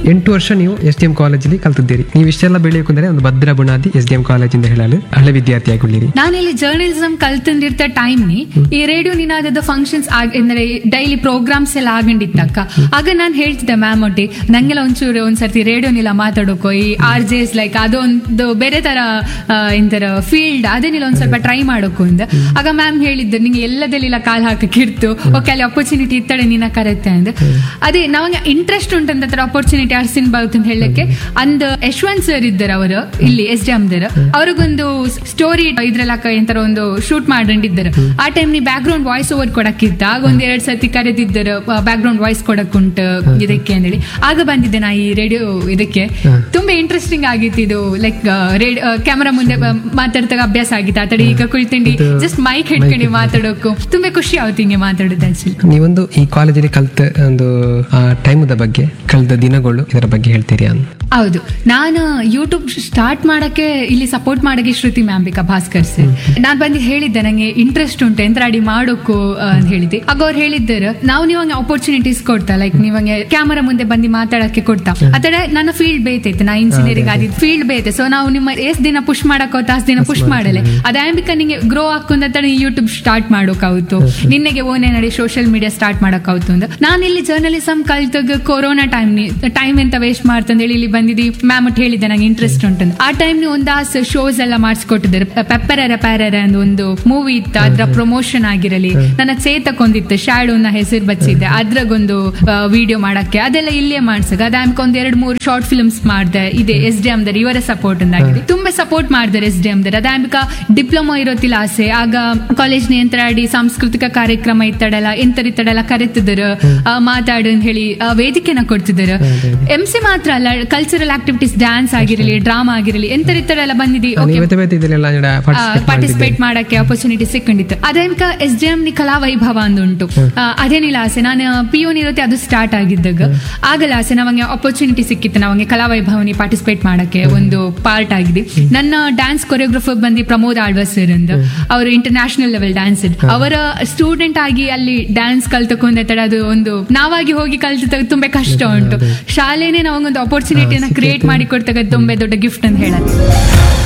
ಎಂಟು ವರ್ಷ ನೀವು ಎಸ್ ಡಿ ಎಂ ಕಾಲೇಜಲ್ಲಿ ಕಲ್ತಿದ್ದೀರಿ ನೀವು ಇಷ್ಟೆಲ್ಲ ಬೆಳೆಯಬೇಕಂದ್ರೆ ಒಂದು ಭದ್ರ ಬುನಾದಿ ಎಸ್ ಡಿ ಎಂ ಕಾಲೇಜಿಂದ ಹೇಳಲು ಹಳೆ ವಿದ್ಯಾರ್ಥಿಯಾಗಿದ್ದೀರಿ ನಾನಿಲ್ಲಿ ಜರ್ನಲಿಸಮ್ ಕಲ್ತಂದಿರ್ತ ಟೈಮ್ ನಿ ಈ ರೇಡಿಯೋ ನಿನಾದದ ಫಂಕ್ಷನ್ಸ್ ಅಂದ್ರೆ ಡೈಲಿ ಪ್ರೋಗ್ರಾಮ್ಸ್ ಎಲ್ಲ ಆಗಂಡಿತ್ತಕ್ಕ ಆಗ ನಾನು ಹೇಳ್ತಿದ್ದೆ ಮ್ಯಾಮ್ ಒಟ್ಟಿ ನಂಗೆಲ್ಲ ಒಂಚೂರು ಒಂದ್ಸರ್ತಿ ರೇಡಿಯೋನಿಲ್ಲ ಮಾತಾಡೋಕೋ ಈ ಆರ್ ಜೆ ಎಸ್ ಲೈಕ್ ಅದೊಂದು ಬೇರೆ ತರ ಆ, ಎಂತರ ಫೀಲ್ಡ್ ಅದನ್ನೆಲ್ಲ ಒಂದ್ ಸ್ವಲ್ಪ ಟ್ರೈ ಮಾಡೋಕು ಅಂದ ಆಗ ಮ್ಯಾಮ್ ಹೇಳಿದ್ದು ನಿಂಗೆ ಎಲ್ಲದಲ್ಲಿಲ್ಲ ಕಾಲ್ ಹಾಕಕ್ಕೆ ಇರ್ತು ಓಕೆ ಅಲ್ಲಿ ಅಪರ್ಚುನಿಟಿ ಇತ್ತಡೆ ನಿನ್ನ ಕರೆತ್ತೆ ಅಂದ ಅದೇ ನಮಗೆ ಇಂಟ್ರೆಸ್ಟ್ ಉಂಟಂತ ತರ ಅಪರ್ಚುನಿಟಿ ಅರ್ಸಿನ್ ಬಾವುತ್ ಅಂತ ಹೇಳಕ್ಕೆ ಅಂದ್ ಯಶವಂತ್ ಸರ್ ಇದ್ದಾರೆ ಅವರು ಇಲ್ಲಿ ಎಸ್ ಡಿ ಎಮ್ದರ್ ಅವ್ರಿಗೊಂದು ಸ್ಟೋರಿ ಇದ್ರಲ್ಲ ಎಂತರ ಒಂದು ಶೂಟ್ ಮಾಡಿದ್ದಾರೆ ಆ ಟೈಮ್ ನೀ ಬ್ಯಾಕ್ ಗ್ರೌಂಡ್ ವಾಯ್ಸ್ ಓವರ್ ಕೊಡಕ್ಕಿತ್ತ ಆಗ ಒಂದ್ ಎರಡ್ ಸತಿ ಕರೆದಿದ್ದರು ಬ್ಯಾಕ್ ಗ್ರೌಂಡ್ ವಾಯ್ಸ್ ಕೊಡಕ್ ಉಂಟು ಇದಕ್ಕೆ ಅಂತೇಳಿ ಆಗ ಬಂದಿದ್ದೆ ನಾ ಈ ರೇಡಿಯೋ ಇದಕ್ಕೆ ತುಂಬಾ ಇಂಟ್ರೆಸ್ಟಿಂಗ್ ಆಗಿತ್ತು ಇದು ಲೈಕ್ ರೇಡಿಯೋ ಕ್ಯಾಮರಾ ಮುಂದೆ ಬ- ಮಾತಾಡ್ದಾಗ ಅಭ್ಯಾಸ ಆಗಿತ್ತು ಆ ತಡೆ ಈಗ ಕುಳಿತಂಡಿ ಜಸ್ಟ್ ಮೈಕ್ ಹಿಡ್ಕೊಂಡು ಮಾತಾಡೋಕು ತುಂಬಾ ಖುಷಿ ಆಗುತ್ತೆ ಹಿಂಗೆ ಮಾತಾಡೋದು ಆಕ್ಚುಲಿ ನೀವೊಂದು ಈ ಕಾಲೇಜಲ್ಲಿ ಕಲ್ತ ಒಂದು ಟೈಮದ ಬಗ್ಗೆ ಕಳೆದ ದಿನಗಳು ಇದರ ಬಗ್ಗೆ ಹೇಳ್ತೀರಿ ಅಂತ ಹೌದು ನಾನು ಯೂಟ್ಯೂಬ್ ಸ್ಟಾರ್ಟ್ ಮಾಡಕ್ಕೆ ಇಲ್ಲಿ ಸಪೋರ್ಟ್ ಮಾಡಕ್ಕೆ ಶ್ರುತಿ ಮ್ಯಾಂಬಿಕಾ ಭಾಸ್ಕರ್ ಸರ್ ನಾನು ಬಂದು ಹೇಳಿದ್ದೆ ನಂಗೆ ಇಂಟ್ರೆಸ್ಟ್ ಉಂಟು ಎಂತ್ರಾಡಿ ಮಾಡೋಕು ಆ, ಅಂತ ಹೇಳಿದ್ದೆ ಆಗ ಅವ್ರು ಹೇಳಿದ್ದಾರೆ ನಾವು ನೀವಂಗೆ ಅಪರ್ಚುನಿಟೀಸ್ ಕೊಡ್ತಾ ಲೈಕ್ ನೀವಂಗೆ ಕ್ಯಾಮರಾ ಮುಂದೆ ಬಂದು ಮಾತಾಡಕ್ಕೆ ಕೊಡ್ತಾ ಅದರ ನನ್ನ ಫೀಲ್ಡ್ ಬೇತೈತೆ ನಾ ಇಂಜಿನಿಯರಿಂಗ್ ಆದಿದ್ದು ಫೀಲ್ಡ್ ಬೇತೆ ಸೊ ನಾವು ನಿಮ್ಮ ಎಷ್ಟ್ ದಿನ ಪುಷ್ ಮಾಡಕ್ ಹೋತ ಅಷ್ಟ್ ದಿನ ಪುಷ್ ಮಾಡಲೆ ಅದಾಂಬಿಕ ನಿಂಗೆ ಗ್ರೋ ಹಾಕೊಂಡ ಯೂಟ್ಯೂಬ್ ಸ್ಟಾರ್ಟ್ ಮಾಡೋಕಾവുತ್ತು ನಿನ್ನೆಗೆ ಓನೇ ನಡಿ ಸೋಷಿಯಲ್ ಮೀಡಿಯಾ ಸ್ಟಾರ್ಟ್ ಮಾಡೋಕಾവുತ್ತು ಅಂತ ನಾನು ಇಲ್ಲಿ ಜರ್ನಲಿಸಮ್ ಕಲ್ತಾಗ ಕೊರೋನಾ ಟೈಮ್ ಟೈಮ್ ಎಂತ ವೇಸ್ಟ್ ಮಾಡ್ತಂದೇಳಿ ಇಲ್ಲಿ ಬಂದಿದ್ದು ಮ್ಯಾಮ್ ಒಟ್ಟು ಹೇಳಿದ್ದೆ ನಂಗೆ ಇಂಟ್ರೆಸ್ಟ್ ಉಂಟು ಆ ಟೈಮ್ ಒಂದಾಸ್ ಶೋಸ್ ಎಲ್ಲ ಮಾಡಿಸ್ಕೊಟ್ಟಿದ್ದಾರೆ ಪೆಪ್ಪರರ ಪ್ಯಾರರ ಅಂತ ಒಂದು ಮೂವಿ ಇತ್ತು ಅದ್ರ ಪ್ರಮೋಷನ್ ಆಗಿರಲಿ ನನ್ನ ಚೇತಕ್ಕೊಂದಿತ್ತು ಶ್ಯಾಡೋ ನ ಹೆಸರು ಬಚ್ಚಿದ್ದೆ ಅದ್ರಾಗೊಂದು ವಿಡಿಯೋ ಮಾಡಕ್ಕೆ ಅದೆಲ್ಲ ಇಲ್ಲೇ ಮಾಡ್ಸಕ ಅದಾಮ್ಕ ಒಂದ್ ಎರಡ್ ಮೂರು ಶಾರ್ಟ್ ಫಿಲ್ಮ್ಸ್ ಮಾಡ್ದೆ ಇದೆ ಎಸ್ ಡಿ ಎಮ್ದರ್ ಇವರ ಸಪೋರ್ಟ್ ಆಗಿದೆ ತುಂಬಾ ಸಪೋರ್ಟ್ ಮಾಡಿದ್ದಾರೆ ಎಸ್ ಡಿ ಎಮ್ದರ್ ಅದಾಮ್ಕ ಡಿಪ್ಲೊಮಾ ಇರೋತಿಲ್ಲ ಆಸೆ ಆಗ ಕಾಲೇಜ್ ನಿಯಂತ್ರ ಆಡಿ ಸಾಂಸ್ಕೃತಿಕ ಕಾರ್ಯಕ್ರಮ ಇತ್ತಡಲ್ಲ ಎಂತರಿತ್ತಡಲ್ಲ ಕರೆತಿದ್ರು ಆ, ಮಾತಾಡು ಅಂತ ಹೇಳಿ ಆ, ವೇದಿಕೆನ ಕೊಡ್ತಿದ್ರು ಎಂ ಸಿ ಮಾತ್ರ ಅಲ್ಲ ಕಲ್ಚರಲ್ ಆಕ್ಟಿವಿಟೀಸ್ ಡ್ಯಾನ್ಸ್ ಆಗಿರಲಿ ಡ್ರಾಮಾ ಆಗಿರಲಿ ಎಂತರಿತ್ತಡಲ್ಲ ಬಂದಿದ್ದಿ ಓಕೆ ಇವತ್ತು ಬೇತೆ ಇದೆಲ್ಲ ಪಾರ್ಟಿಸಿಪೇಟ್ ಪಾರ್ಟಿಸಿಪೇಟ್ ಮಾಡಕ್ಕೆ ಅಪರ್ಚುನಿಟಿ ಸಿಕ್ಕೊಂಡಿತ್ತು ಅದೇನ್ಕ ಎಸ್ ಡಿ ಎಂ ನಿ ಕಲಾ ವೈಭವ ಅಂದುಂಟು ಆ, ಅದೇನಿಲ್ಲ ಆಸೆ ನಾನು ಪಿ ಯು ಇರುತ್ತೆ ಅದು ಸ್ಟಾರ್ಟ್ ಆಗಿದ್ದಾಗ ಆಗಲ್ಲ ಆಸೆ ನಮಗೆ ಅಪರ್ಚುನಿಟಿ ಸಿಕ್ಕಿತ್ತು ನಮಗೆ ಕಲಾ ವೈಭವನಿ ಪಾರ್ಟಿಸಿಪೇಟ್ ಮಾಡಕ್ಕೆ ಒಂದು ಪಾರ್ಟ್ ಆಗಿದೆ ನನ್ನ ಡ್ಯಾನ್ಸ್ ಕೊರಿಯೋಗ್ರಫರ್ ಬಂದು ಪ್ರಮೋದ್ ಆಳ್ವ ಸರ್ ಅಂತ ಅವರು ಇಂಟರ್ನ್ಯಾಷನಲ್ ಲೆವೆಲ್ ಡ್ಯಾನ್ಸ್ ಅವರ ಸ್ಟೂಡೆಂಟ್ ಆಗಿ ಅಲ್ಲಿ ಡ್ಯಾನ್ಸ್ ಕಲ್ತಕೊಂಡ ಅದು ಒಂದು ನಾವಾಗಿ ಹೋಗಿ ಕಲ್ತ ತುಂಬಾ ಕಷ್ಟ ಉಂಟು ಶಾಲೆನೇ ನಮಗೊಂದು ಅಪರ್ಚುನಿಟಿನ ಕ್ರಿಯೇಟ್ ಮಾಡಿ ಕೊಡ್ತಕ್ಕ ತುಂಬಾ ದೊಡ್ಡ ಗಿಫ್ಟ್ ಅಂತ ಹೇಳತ್ತೆ